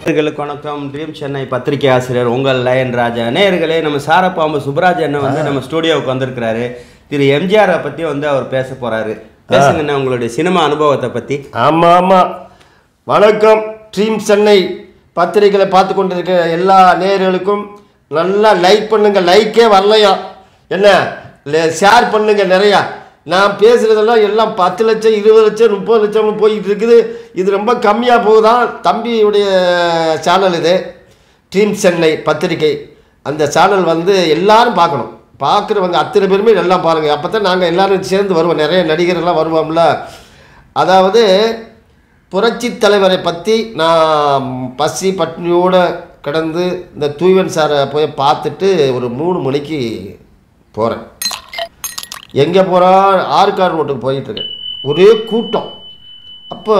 நேயர்களுக்கு வணக்கம் ட்ரீம் சென்னை பத்திரிகை ஆசிரியர் உங்கள் லயன் ராஜா நேயர்களே நம்ம சாரப்பாம்பு சுப்ராஜ் அண்ணன் வந்து நம்ம ஸ்டூடியோவுக்கு வந்திருக்கிறாரு திரு எம்ஜிஆரை பத்தி வந்து அவர் பேச போறாரு பேசுங்கண்ணா உங்களுடைய சினிமா அனுபவத்தை பத்தி ஆமாம் ஆமாம் வணக்கம் ட்ரீம் சென்னை பத்திரிகைகளை பார்த்து கொண்டிருக்க எல்லா நேயர்களுக்கும் நல்லா லைக் பண்ணுங்க லைக்கே வரலையா என்ன ஷேர் பண்ணுங்க நிறையா நான் பேசுகிறதெல்லாம் எல்லாம் பத்து லட்சம் இருபது லட்சம் முப்பது லட்சம் போயிட்டு இருக்குது இது ரொம்ப கம்மியாக போகுதான் தம்பியுடைய சேனல் இது ட்ரீம் சென்னை பத்திரிகை அந்த சேனல் வந்து எல்லாரும் பார்க்கணும் பார்க்குறவங்க அத்தனை பேருமே எல்லாம் பாருங்கள் அப்போ தான் நாங்கள் எல்லாரும் சேர்ந்து வருவோம் நிறைய நடிகர்கள்லாம் வருவோம்ல அதாவது புரட்சி தலைவரை பற்றி நான் பசி பட்னியோடு கிடந்து இந்த தூய்வன் சாரை போய் பார்த்துட்டு ஒரு மூணு மணிக்கு போகிறேன் எங்கே போகிறோம் ஆற்காடு ரோட்டுக்கு போயிட்டுருக்கேன் ஒரே கூட்டம் அப்போ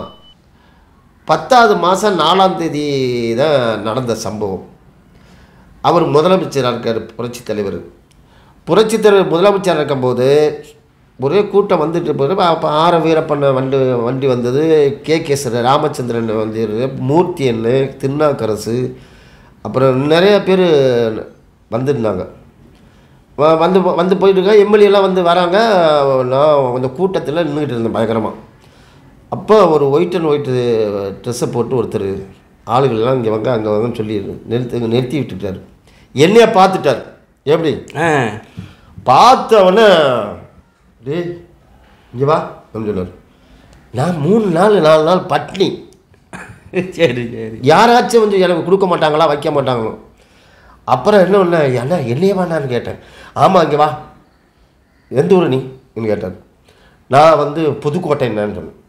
பத்தாவது மாதம் நாலாம் தேதி தான் நடந்த சம்பவம் அவர் முதலமைச்சராக இருக்கார் புரட்சி தலைவர் புரட்சி தலைவர் முதலமைச்சராக இருக்கும்போது ஒரே கூட்டம் வந்துட்டு போது அப்போ ஆர வீரப்பண்ண வண்டி வண்டி வந்தது கே கேசர ராமச்சந்திரன் வந்து மூர்த்தி அண்ணு திருநாக்கரசு அப்புறம் நிறைய பேர் வந்திருந்தாங்க வ- வந்து வந்து போயிட்டுருங்க எம்எல்ஏலாம் வந்து வராங்க நான் அந்த கூட்டத்தில் நின்றுக்கிட்டு இருந்தேன் பயங்கரமாக அப்போ ஒரு ஒயிட் அண்ட் ஒயிட் ட்ரெஸ்ஸை போட்டு ஒருத்தர் ஆளுகள்லாம் இங்கே வாங்க அங்கே வாங்கன்னு சொல்லி நிறுத்தி நிறுத்தி விட்டுட்டார் என்னைய பார்த்துட்டார் எப்படி ஆ, பார்த்தவொடனே டேய் இங்கே வா அப்படின்னு சொன்னார் நான் மூணு நாள் நாலு நாள் பட்னி சரி சரி யாராச்சும் வந்து எனக்கு கொடுக்க மாட்டாங்களா வைக்க மாட்டாங்களோ அப்புறம் என்ன ஒன்று அண்ணா என்னையே வாண்ணான்னு கேட்டேன் ஆமாம் இங்கே வா எந்த ஊர் நீ ன்னு கேட்டார் நான் வந்து புதுக்கோட்டை என்னன்னு சொன்னேன்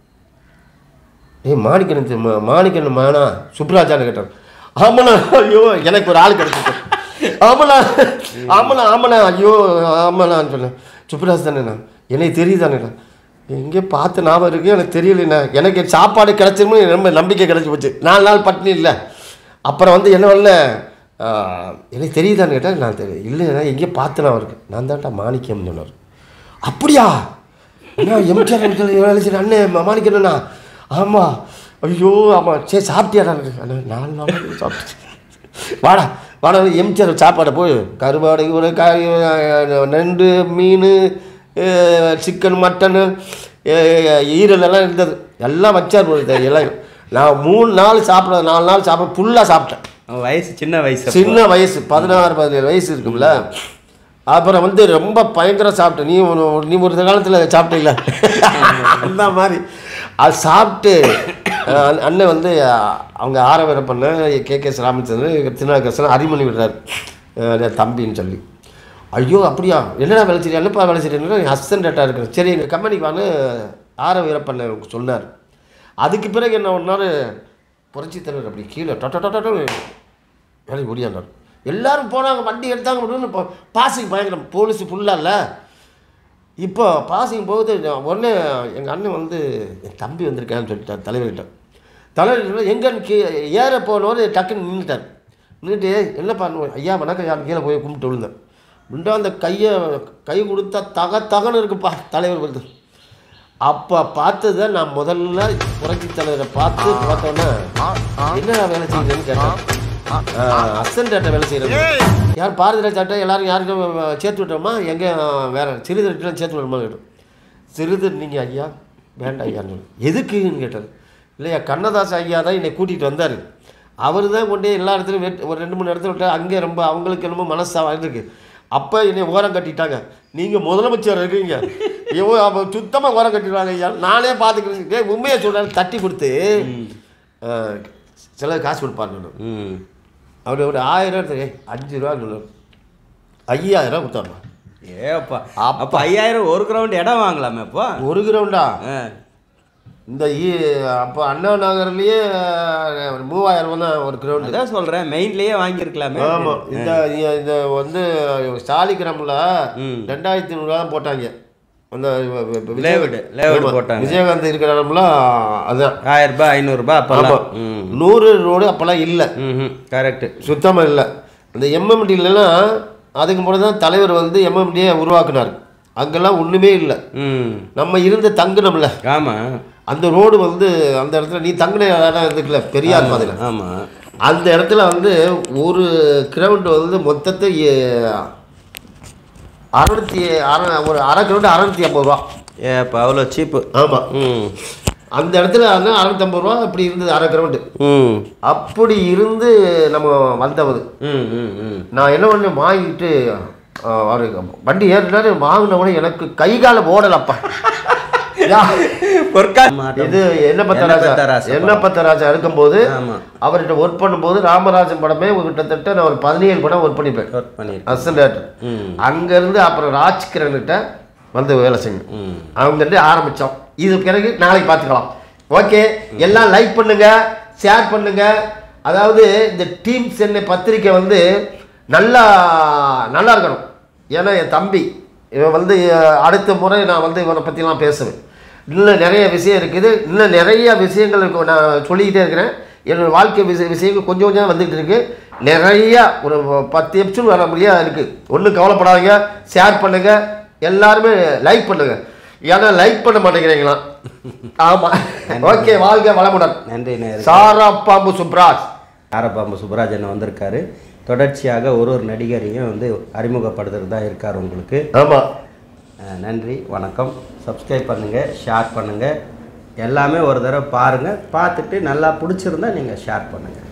ஏய் மாணிக்கன் தெரியுமா? மாணிக்கன் மானா சுப்ராஜான்னு கேட்டார் ஆமாண்ணா ஐயோ எனக்கு ஒரு ஆள் கிடைச்சிட்டு ஆமாண்ணா ஆமாண்ணா ஆமாண்ணா ஐயோ ஆமாண்ணான்னு சொன்னேன் சுப்ராஜ் தானேண்ணா எனக்கு தெரியுதானேண்ணா எங்கே பார்த்து ஞாபகம் இருக்கு எனக்கு தெரியலண்ணா எனக்கு சாப்பாடு கிடைச்சிருமோ ரொம்ப நம்பிக்கை கிடைச்சி போச்சு நாலு நாள் பட்டினி இல்லை அப்புறம் வந்து என்ன வரல எனக்கு தெரியுதான்னு கேட்டால் நான் தெரியும் இல்லைண்ணா எங்கேயோ பார்த்தேன் அவருக்கு நான் தான்டா மாணிக்கம்னு சொன்னார் அப்படியா அண்ணா எம்ஜிஆர் அங்கிள் வேலை செய்யற அண்ணே மாணிக்கண்ணா ஆமாம் ஐயோ ஆமாம் சரி சாப்பிட்டியாடா அண்ணா நாலு நாள் சாப்பிட்டு வாடா வாடா எம்ஜிஆர் சாப்பாடை போய் கருவாடு ஒரு காய் நண்டு மீன் சிக்கன் மட்டனு ஈரல் எல்லாம் இருந்தது எல்லாம் வச்சார் ஒரு இது எல்லாம் நான் மூணு நாள் சாப்பிட நாலு நாள் சாப்பிட ஃபுல்லாக சாப்பிட்டேன் அவன் வயசு சின்ன வயசு அப்போ. சின்ன வயசு பதினாறு பதினேழு வயசு இருக்கும்ல அப்புறம் வந்து ரொம்ப பயங்கரம் சாப்பிட்டேன் நீ ஒரு நீ ஒரு காலத்தில் சாப்பிட்டீங்களா அந்த மாதிரி அது சாப்பிட்டு அஹ், அண்ண- அண்ணன் வந்து அஹ், அவங்க ஆரவரை பண்ண K K S Ramachandran Thirunagesan அறிமணி விடுறாரு அஹ், தம்பின்னு சொல்லி ஐயோ அப்படியா என்னடா வேலை செய்ய என்னப்பா வேலை செய்யணும் என் அசிஸ்டண்ட்டாக இருக்கிறேன் சரி எங்கள் கம்பெனிக்கு வான்னு ஆர வீரப்பண்ண சொன்னார் அதுக்கு பிறகு என்ன ஒன்றாரு புரட்சி தலைவர் அப்படி கீழே டொட்ட டொட்ட வேலைக்கு ஓடியாண்டார் எல்லாரும் போனாங்க வண்டி எடுத்தாங்க அப்படின்னு இப்போ பாசிங் பயங்கரம் போலீஸ் ஃபுல்லாக இல்லை இப்போ பாசிங் போகுது நான் உடனே எங்கள் அண்ணன் வந்து என் தம்பி வந்திருக்கான்னு சொல்லிட்டார் தலைவர்கிட்ட தலைவர் எங்கன்னு கீ ஏற போனவர் டக்குன்னு நின்றுட்டார் நின்றுட்டு என்னப்பா பண்ணு ஐயா வணக்கம் யார் கீழே போய் கும்பிட்டு விழுந்தேன் விண்டா அந்த கையை கை கொடுத்தா தக தகன்னு இருக்குப்பா தலைவர் வந்து அப்போ பார்த்தது நான் முதல்ல புரட்சி தலைவரை பார்த்து பார்த்தோன்னே என்ன வேலை செய்யுதுன்னு கேட்டேன் அசன்டாட்ட வேலை செய்கிறது யார் பாரதிராஜ் சாட்டை எல்லாரும் யாருக்கும் சேர்த்து விட்டோமா எங்கே வேற சிறிதர் சேர்த்து விடணுமா கேட்டோம் சிறிதர் நீங்கள் ஐயா வேண்டாம் ஐயான்னு சொல்லி. எதுக்குன்னு கேட்டார் இல்லையா கண்ணதாஸ் ஐயா தான் என்னை கூட்டிகிட்டு வந்தார் அவர் தான் கொண்டு போய் எல்லா இடத்துலையும் வெட் ஒரு ரெண்டு மூணு இடத்துல விட்டு அங்கே ரொம்ப அவங்களுக்கு என்னமோ மனசா இருக்கு அப்போ என்னை ஓரம் கட்டிட்டாங்க நீங்கள் முதலமைச்சர் இருக்கீங்க ஐயோ அப்போ சுத்தமாக ஓரம் கட்டிடுவாங்க ஐயா நானே பார்த்துக்கிறேன் டேய் உண்மையை சொல்கிறாரு தட்டி கொடுத்து அஹ், சிலர் காசு கொடுப்பாரு ம் அவர் ஒரு ஆயிரம் எடுத்து, ஏய், அஞ்சு ரூபா சொன்னார் ஐயாயிரம் கொடுத்தாருண்ணா ஏப்பா அப்போ ஐயாயிரம் ஒரு கிரவுண்ட் இடம் வாங்கலாமே இப்போ ஒரு கிரவுண்டா ஆ. இந்த ஈ- அப்போ அண்ணா நகர்லேயே மூவாயிரம் ரூபா தான் ஒரு கிரவுண்டு அதான் சொல்றேன் மெயின்லயே வாங்கியிருக்கலாமே ஆமாம் இந்த இ- இந்த வந்து சாலிகிராமில் ம். ரெண்டாயிரத்தி ஐநூறுரூவா தான் போட்டாங்க அந்த வ- வ- விஜய்- லேவுடு, லேவுடு ஆமா, போட்டாங்க. விஜயகாந்த் இருக்கிற இடம்ல அதான் ஆயிரம் ரூபாய் ஐநூறு ரூபாய் அப்பெல்லாம் ஆமாம் ம் நூறு ரோடு அப்போல்லாம் இல்லை ம் கரெக்ட் சுத்தமாக இல்லை அந்த எம்எம்டிலலாம் அதுக்கு முன்னாடி தான் தலைவர் வந்து எம்எம்டியை உருவாக்குனார் அங்கெல்லாம் ஒன்றுமே இல்லை ம் நம்ம இருந்து தங்குனோம்ல ஆமா அந்த ரோடு வந்து அந்த இடத்துல நீ தங்கின இடம் இருக்குல்ல பெரியார் பாதையில் ஆமா அந்த இடத்துல வந்து ஒரு கிரவுண்ட் வந்து மொத்தத்தை அறுநூத்தி அரை ஒரு அரை கிரவுண்டு அறுநூத்தி ஐம்பது ரூபா ஏ இப்போ அவ்வளோ சீப்பு ஆமாம் ம் அந்த இடத்துல வந்து அறுநூத்தம்பது ரூபா இப்படி இருந்தது அரை கிரவுண்டு ம் அப்படி இருந்து நம்ம வந்தவது ம் ம் ம் நான் என்ன பண்ண வாங்கிட்டு ஆ, அவரு வண்டி ஏறினாரு வாங்கினவனே எனக்கு கை கால ஓடலப்பா யா, பொற்கா இது என்ன பத்தராஜா ராசா என்ன பத்தராஜா இருக்கும்போது ஆமா அவர்கிட்ட ஒர்க் பண்ணும்போது ராமராஜன் படமே ஒரு கிட்டத்தட்ட நான் ஒரு பதினேழு படம் ஒர்க் பண்ணிப்பேன் ஒர்க் பண்ணியிருக்கேன் அசலேட்டர் ம் அங்கேருந்து அப்புறம் ராஜ்கிரன்கிட்ட வந்து வேலை செய்யணும் ம் அவங்ககிட்ட ஆரம்பித்தோம் இது பிறகு நாளைக்கு பார்த்துக்கலாம் ஓகே எல்லாம் லைக் பண்ணுங்க ஷேர் பண்ணுங்க அதாவது இந்த டீம் சென்னை பத்திரிக்கை வந்து நல்லா நல்லா இருக்கணும் ஏன்னா என் தம்பி இவன் வந்து அஹ், அடுத்த முறை நான் வந்து இவனை பற்றிலாம் பேசுவேன் இன்னும் நிறைய விஷயம் இருக்குது இன்னும் நிறைய விஷயங்கள் இருக்கு. நான் சொல்லிக்கிட்டே இருக்கிறேன் என்னோடய வாழ்க்கை விஷய விஷயங்கள் கொஞ்சம் கொஞ்சம் வந்துகிட்டு இருக்கு நிறைய ஒரு பத்து எபிசோட் வர முடியாது இருக்குது ஒன்றும் கவலைப்படாதீங்க ஷேர் பண்ணுங்க எல்லாருமே லைக் பண்ணுங்க ஏன்னா லைக் பண்ண மாட்டேங்கிறீங்களா ஆமாம் ஓகே வாழ்க வளமுடன் நன்றி நேரு சாரா பாம்பு சுப்ராஜ் ஆரப்பாம்பு சுப்பராஜன் வந்திருக்காரு தொடர்ச்சியாக ஒரு ஒரு நடிகரையும் வந்து அறிமுகப்படுத்துறது தான் இருக்கார் உங்களுக்கு ஆமாம் அஹ் நன்றி வணக்கம் சப்ஸ்கிரைப் பண்ணுங்கள் ஷேர் பண்ணுங்கள் எல்லாமே ஒரு தடவை பாருங்கள் பார்த்துட்டு நல்லா பிடிச்சிருந்தா நீங்கள் ஷேர் பண்ணுங்கள்